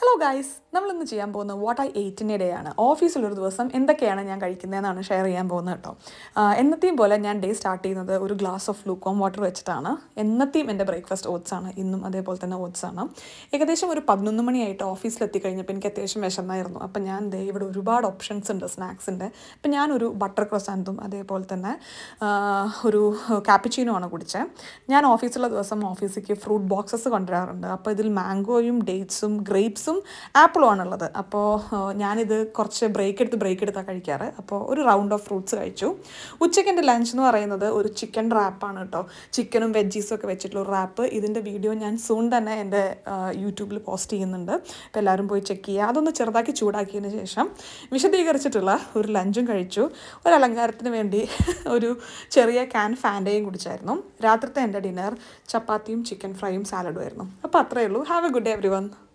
hello guys നമ്മളിന്ന് ചെയ്യാൻ പോകുന്നത് വാട്ട് ഐ എയ്റ്റിൻ്റെ ഡേ ആണ് ഓഫീസിലൊരു ദിവസം എന്തൊക്കെയാണ് ഞാൻ കഴിക്കുന്നതെന്നാണ് ഷെയർ ചെയ്യാൻ പോകുന്നത് കേട്ടോ ആഹ് എന്നത്തെയും പോലെ ഞാൻ ഡേ സ്റ്റാർട്ട് ചെയ്യുന്നത് ഒരു ഗ്ലാസ് ഓഫ് ലൂക്കോം വാട്ടർ വെച്ചിട്ടാണ് എന്നത്തെയും എൻ്റെ ബ്രേക്ക്ഫാസ്റ്റ് ഓട്സ് ആണ് ഇന്നും അതേപോലെ തന്നെ ഓട്സ് ആണ് ഏകദേശം ഒരു പതിനൊന്ന് മണിയായിട്ട് ഓഫീസിലെത്തി കഴിഞ്ഞപ്പോൾ എനിക്ക് അത്യാവശ്യം വിശന്നായിരുന്നു അപ്പം ഞാൻ ദേ ഇവിടെ ഒരുപാട് ഓപ്ഷൻസ് ഉണ്ട് സ്നാക്സിൻ്റെ അപ്പം ഞാനൊരു ബട്ടർ ക്രൊസാൻറ്റും അതേപോലെ തന്നെ ആഹ് ഒരു കാപ്പിച്ചീനോ ആണ് കുടിച്ചത് ഞാൻ ഓഫീസിലുള്ള ദിവസം ഓഫീസിലേക്ക് ഫ്രൂട്ട് ബോക്സസ് കൊണ്ടുവരാറുണ്ട് അപ്പോൾ ഇതിൽ മാംഗോയും ഡേറ്റ്സും ഗ്രേപ്സും ആപ്പിളും ആണുള്ളത് അപ്പോൾ ആഹ് ഞാനിത് കുറച്ച് ബ്രേക്ക് എടുത്ത് ബ്രേക്ക് എടുത്താണ് കഴിക്കാറ് അപ്പോൾ ഒരു റൗണ്ട് ഓഫ് ഫ്രൂട്ട്സ് കഴിച്ചു ഉച്ചയ്ക്ക് എൻ്റെ ലഞ്ച് എന്ന് പറയുന്നത് ഒരു ചിക്കൻ റാപ്പാണ് കേട്ടോ ചിക്കനും വെജീസും ഒക്കെ വെച്ചിട്ടുള്ള ഒരു റാപ്പ് ഇതിൻ്റെ വീഡിയോ ഞാൻ സൂൺ തന്നെ എൻ്റെ യൂട്യൂബിൽ പോസ്റ്റ് ചെയ്യുന്നുണ്ട് അപ്പോൾ എല്ലാവരും പോയി ചെക്ക് ചെയ്യുക അതൊന്ന് ചെറുതാക്കി ചൂടാക്കിയതിന് ശേഷം വിശദീകരിച്ചിട്ടുള്ള ഒരു ലഞ്ചും കഴിച്ചു ഒരു അലങ്കാരത്തിന് വേണ്ടി ഒരു ചെറിയ ക്യാൻ ഫാൻഡയും കുടിച്ചായിരുന്നു രാത്രിത്തെ എൻ്റെ ഡിന്നർ ചപ്പാത്തിയും ചിക്കൻ ഫ്രൈയും സാലഡും ആയിരുന്നു അപ്പോൾ അത്രയേ ഉള്ളൂ have a good day every one